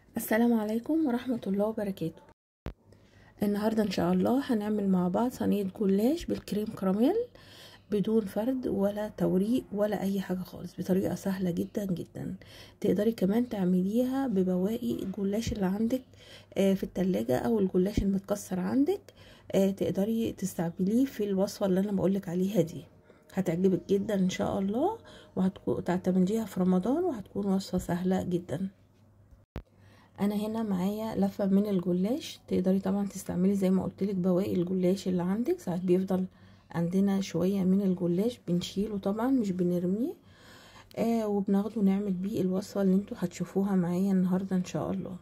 السلام عليكم ورحمة الله وبركاته النهاردة ان شاء الله هنعمل مع بعض صينية جلاش بالكريم كراميل بدون فرد ولا توريق ولا اي حاجة خالص بطريقة سهلة جدا جدا تقدري كمان تعمليها ببواقي الجلاش اللي عندك في التلاجة او الجلاش المتكسر عندك تقدري تستعمليه في الوصفة اللي انا بقولك عليها دي هتعجبك جدا ان شاء الله وهتعتمديها في رمضان وهتكون وصفة سهلة جدا انا هنا معايا لفه من الجلاش تقدري طبعا تستعملي زي ما قلت لك بواقي الجلاش اللي عندك ساعات بيفضل عندنا شويه من الجلاش بنشيله طبعا مش بنرميه آه وبناخده نعمل بيه الوصفه اللي انتوا هتشوفوها معايا النهارده ان شاء الله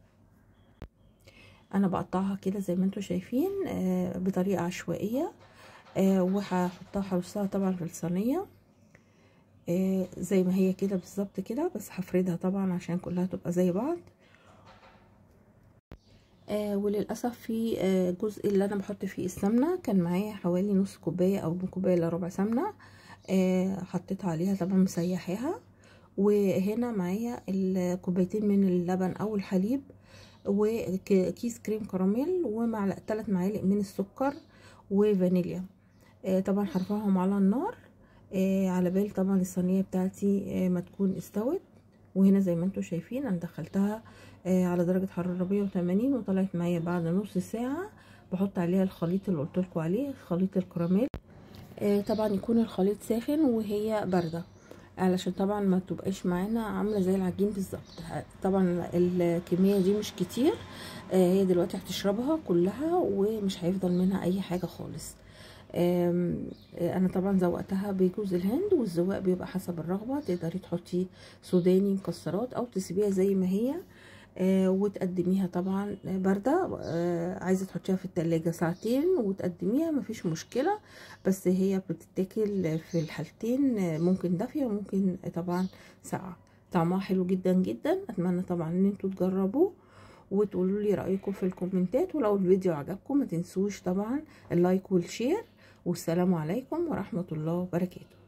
انا بقطعها كده زي ما انتوا شايفين آه بطريقه عشوائيه آه وهحطها هرصها طبعا في الصينيه آه زي ما هي كده بالظبط كده بس هفردها طبعا عشان كلها تبقى زي بعض آه وللاسف في آه جزء اللي انا بحط فيه السمنه كان معايا حوالي نص كوبايه او من كوبايه الا ربع سمنه آه حطيتها عليها طبعا مسيحاها وهنا معايا الكوبايتين من اللبن او الحليب وكيس كريم كراميل ومعلقه ثلاث معالق من السكر وفانيليا آه طبعا هرفعهم على النار آه على بال طبعا الصينيه بتاعتي آه ما تكون استوت وهنا زي ما انتم شايفين انا دخلتها آه على درجه حراره 180 وطلعت معايا بعد نص ساعه بحط عليها الخليط اللي قلت لكم عليه خليط الكراميل آه طبعا يكون الخليط ساخن وهي بارده علشان طبعا ما تبقاش معانا عامله زي العجين بالظبط طبعا الكميه دي مش كتير آه هي دلوقتي هتشربها كلها ومش هيفضل منها اي حاجه خالص انا طبعا زوقتها بجوز الهند والزواق بيبقى حسب الرغبه تقدري تحطي سوداني مكسرات او تسيبيها زي ما هي آه وتقدميها طبعا بارده آه عايزه تحطيها في التلاجة ساعتين وتقدميها مفيش مشكله بس هي بتتاكل في الحالتين آه ممكن دافيه وممكن طبعا ساقعه طعمها حلو جدا جدا اتمنى طبعا ان انتوا تجربوه وتقولوا لي رايكم في الكومنتات ولو الفيديو عجبكم ما تنسوش طبعا اللايك والشير والسلام عليكم ورحمه الله وبركاته